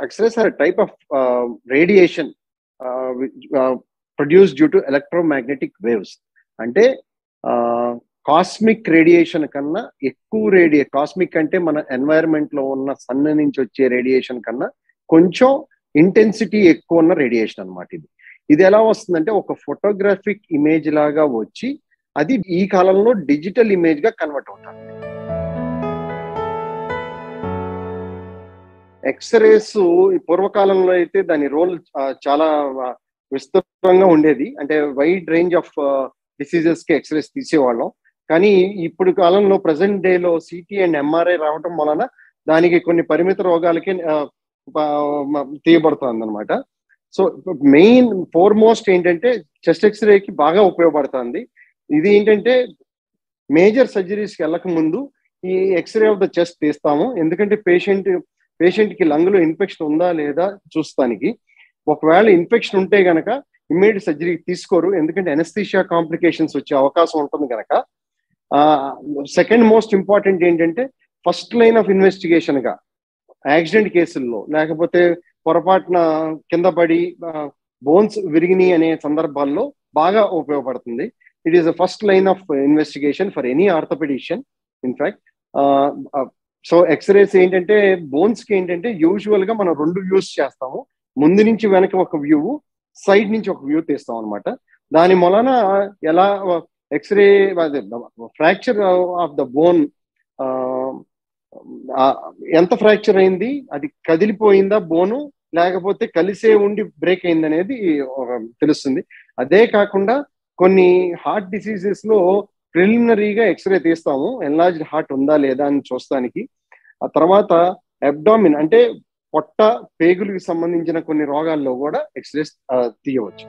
X-rays are type of radiation produce due to electromagnetic waves అంటే cosmic radiation కన్నా ఎక్కువ రేడియే cosmic అంటే మన ఎన్వైరన్మెంట్ లో ఉన్న సన్ నుంచి వచ్చే రేడియేషన్ కన్నా కొంచెం ఇంటెన్సిటీ ఎక్కువ ఉన్న రేడియేషన్ అనమాట ఇది ఇది ఎలా వస్తుందంటే ఒక ఫోటోగ్రాఫిక్ ఇమేజ్ లాగా వచ్చి అది ఈ కాలంలో డిజిటల్ ఇమేజ్ గా కన్వర్ట్ అవుతుంది ఎక్స్రేస్ పూర్వకాలంలో అయితే దాని రోల్ చాలా విస్తృతంగా ఉండేది అంటే వైడ్ రేంజ్ ఆఫ్ డిసీజెస్ కి ఎక్స్రేస్ తీసేవాళ్ళం కానీ ఇప్పుడు కాలంలో ప్రజెంట్ డేలో సిటీ అండ్ ఎంఆర్ఐ రావటం వలన దానికి కొన్ని పరిమిత రోగాలకి తీయబడుతుంది అనమాట సో మెయిన్ ఫోర్మోస్ట్ ఏంటంటే చెస్ట్ ఎక్స్రేకి బాగా ఉపయోగపడుతుంది ఇది ఏంటంటే మేజర్ సర్జరీస్కి వెళ్ళక ముందు ఈ ఎక్స్రే ఆఫ్ ద చెస్ట్ తీస్తాము ఎందుకంటే పేషెంట్ పేషెంట్ కి లంగ్ లో ఇన్ఫెక్షన్ ఉందా లేదా చూస్తానికి ఒకవేళ ఇన్ఫెక్షన్ ఉంటే గనక ఇమ్మీడియట్ సర్జరీ తీసుకోరు ఎందుకంటే ఎనస్థీషియా కాంప్లికేషన్స్ వచ్చే అవకాశం ఉంటుంది కనుక సెకండ్ మోస్ట్ ఇంపార్టెంట్ ఏంటంటే ఫస్ట్ లైన్ ఆఫ్ ఇన్వెస్టిగేషన్ గా యాక్సిడెంట్ కేసుల్లో లేకపోతే పొరపాటున కింద పడి బోన్స్ విరిగిని అనే సందర్భాల్లో బాగా ఉపయోగపడుతుంది it is the first line of investigation for any orthopedician in fact so x rays ఏంటంటే బోన్స్ కి ఏంటంటే యూజువల్ గా మనం రెండు వ్యూస్ చేస్తాము ముందు నుంచి వెనక ఒక వ్యూ సైడ్ నుంచి ఒక వ్యూ తీస్తాం అనమాట దాని మూలన ఎలా x ray fracture of the bone ఎంత ఫ్రాక్చర్ అయింది అది కదిలిపోయిందా బోను లేకపోతే కలిసే ఉండి బ్రేక్ అయింది అనేది తెలుస్తుంది అదే కాకుండా కొన్ని హార్ట్ డిసీజెస్ లో ప్రిలిమినరీగా ఎక్స్రే తీస్తాము ఎన్లార్జ్డ్ హార్ట్ ఉందా లేదా అని చూస్తానికి ఆ తర్వాత అబ్డామిన్ అంటే పొట్ట పేగులకు సంబంధించిన కొన్ని రోగాల్లో కూడా ఎక్స్రేస్ తీయవచ్చు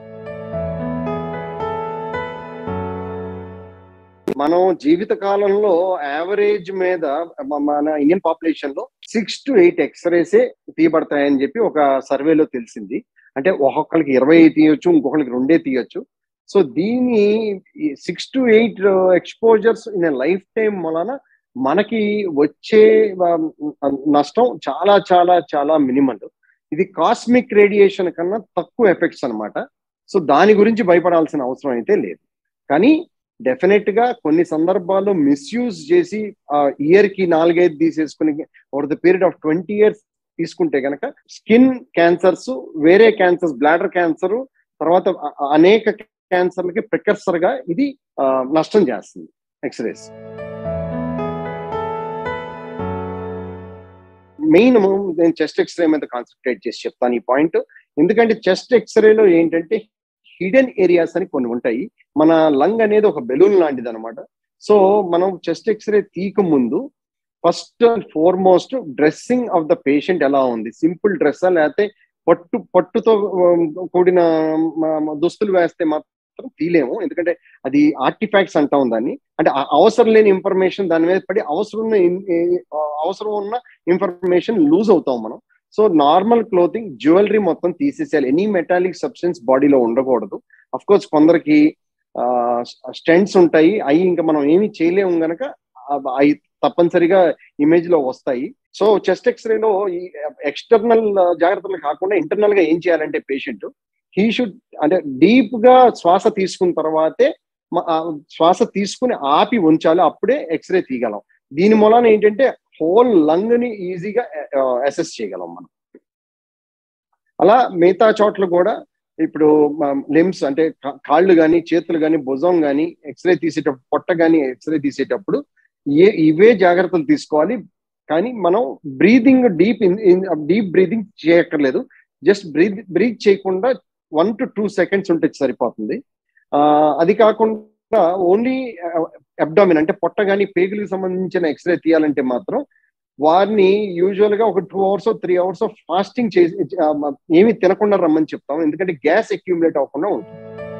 మనం జీవిత కాలంలో యావరేజ్ మీద మన ఇండియన్ పాపులేషన్ లో సిక్స్ టు ఎయిట్ ఎక్స్రేసే తీయబడతాయని చెప్పి ఒక సర్వేలో తెలిసింది అంటే ఒక్కొక్కరికి ఇరవై తీయొచ్చు ఇంకొకరికి రెండే తీయొచ్చు సో దీని six to eight exposures in life time వలన మనకి వచ్చే నష్టం చాలా చాలా చాలా మినిమల్ ఇది కాస్మిక్ రేడియేషన్ కన్నా తక్కువ ఎఫెక్ట్స్ అనమాట సో దాని గురించి భయపడాల్సిన అవసరం అయితే లేదు కానీ డెఫినెట్ గా కొన్ని సందర్భాల్లో మిస్యూజ్ చేసి ఇయర్ కి నాలుగైదు తీసేసుకుని over the period of twenty years తీసుకుంటే కనుక స్కిన్ క్యాన్సర్స్ వేరే క్యాన్సర్స్ బ్లాడర్ క్యాన్సర్ తర్వాత అనేక క్యాన్సర్లకి ప్రికర్సర్ గా ఇది నష్టం చేస్తుంది ఎక్స్రేస్ మెయిన్ నేను చెస్ట్ ఎక్స్రే మీద కాన్సన్ట్రేట్ చేసి చెప్తాను ఈ పాయింట్ ఎందుకంటే చెస్ట్ ఎక్స్రేలో ఏంటంటే హిడెన్ ఏరియాస్ అని కొన్ని ఉంటాయి మన లంగ్ అనేది ఒక బెలూన్ లాంటిది అనమాట సో మనం చెస్ట్ ఎక్స్రే తీక ముందు first and foremost dressing of the patient ఎలా ఉంది సింపుల్ డ్రెస్సా లేకపోతే పట్టు పట్టుతో కూడిన దుస్తులు వేస్తే మాత్రం తీలేము ఎందుకంటే అది ఆర్టిఫాక్ట్స్ అంటాం దాన్ని అంటే అవసరం లేని ఇన్ఫర్మేషన్ దాని మీద పడి అవసరం ఉన్న అవసరం ఉన్న ఇన్ఫర్మేషన్ లూజ్ అవుతాం మనం సో నార్మల్ క్లోతింగ్ జ్యువెలరీ మొత్తం తీసేసేయాలి ఎనీ మెటాలిక్ సబ్స్టెన్స్ బాడీలో ఉండకూడదు అఫ్ కోర్స్ కొందరికి స్టెంట్స్ ఉంటాయి అవి ఇంకా మనం ఏమి చేయలేము గనక అవి తప్పనిసరిగా ఇమేజ్ లో వస్తాయి సో చెస్ట్ ఎక్స్రేలో ఈ ఎక్స్టర్నల్ జాగ్రత్తలు కాకుండా ఇంటర్నల్ గా ఏం చేయాలంటే పేషెంట్ హీ షుడ్ అంటే డీప్ గా శ్వాస తీసుకున్న తర్వాతే శ్వాస తీసుకుని ఆపి ఉంచాలి అప్పుడే ఎక్స్రే తీయగలం దీని మూలన ఏంటంటే హోల్ లంగ్ ని ఈజీగా అసెస్ చేయగలం మనం అలా మిగతా చోట్ల కూడా ఇప్పుడు లిమ్స్ అంటే కాళ్ళు కానీ చేతులు కానీ భుజం కానీ ఎక్స్రే తీసేటప్పుడు పొట్ట కానీ ఎక్స్రే తీసేటప్పుడు ఏ ఇవే జాగ్రత్తలు తీసుకోవాలి కానీ మనం బ్రీదింగ్ డీప్ డీప్ బ్రీదింగ్ చేయక్కర్లేదు జస్ట్ బ్రీత్ బ్రీత్ చేయకుండా వన్ టు టూ సెకండ్స్ ఉంటే సరిపోతుంది అది కాకుండా ఓన్లీ అబ్డామిన్ అంటే పొట్ట కానీ పేగులకు సంబంధించిన ఎక్స్రే తీయాలంటే మాత్రం వారిని యూజువల్ గా ఒక two hours three hours fasting చేసి ఏమి తినకుండా రమ్మని చెప్తాం ఎందుకంటే గ్యాస్ అక్యూములేట్ అవ్వకుండా ఉంటుంది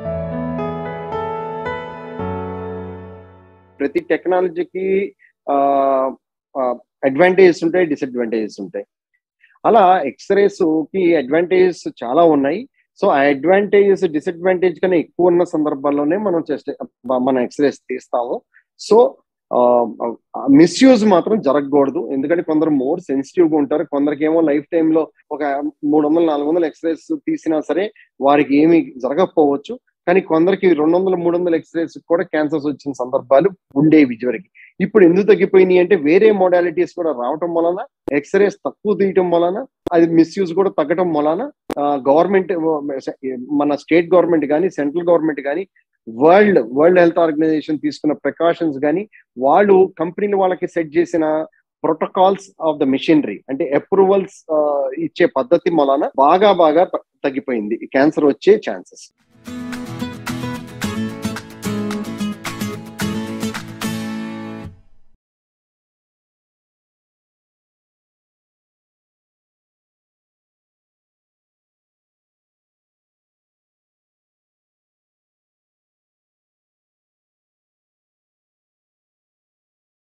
ప్రతి టెక్నాలజీకి అడ్వాంటేజెస్ ఉంటాయి డిసడ్వాంటేజెస్ ఉంటాయి అలా ఎక్స్రేస్ కి అడ్వాంటేజెస్ చాలా ఉన్నాయి సో ఆ అడ్వాంటేజెస్ డిసడ్వాంటేజ్ కన్నా ఎక్కువ ఉన్న సందర్భాల్లోనే మనం చెస్ట్ మనం ఎక్స్రేస్ తీస్తాము సో మిస్యూజ్ మాత్రం జరగకూడదు ఎందుకంటే కొందరు మోర్ సెన్సిటివ్ గా ఉంటారు కొందరికి ఏమో లైఫ్ టైమ్ లో ఒక మూడు వందలు నాలుగు వందలు ఎక్స్రేస్ తీసినా సరే వారికి ఏమి జరగకపోవచ్చు కానీ కొందరికి రెండు వందలు మూడు వందల ఎక్స్రేస్ కూడా క్యాన్సర్స్ వచ్చిన సందర్భాలు ఉండేవి ఇదివరకు ఇప్పుడు ఎందుకు తగ్గిపోయినాయి అంటే వేరే మోడాలిటీస్ కూడా రావటం వలన ఎక్స్రేస్ తక్కువ తీయటం వలన అది మిస్యూజ్ కూడా తగ్గటం వలన గవర్నమెంట్ మన స్టేట్ గవర్నమెంట్ కానీ సెంట్రల్ గవర్నమెంట్ కానీ వరల్డ్ వరల్డ్ హెల్త్ ఆర్గనైజేషన్ తీసుకున్న ప్రికాషన్స్ కానీ వాళ్ళు కంపెనీలు వాళ్ళకి సెట్ చేసిన ప్రోటోకాల్స్ ఆఫ్ ద మిషనరీ అంటే అప్రూవల్స్ ఇచ్చే పద్ధతి వలన బాగా బాగా తగ్గిపోయింది క్యాన్సర్ వచ్చే ఛాన్సెస్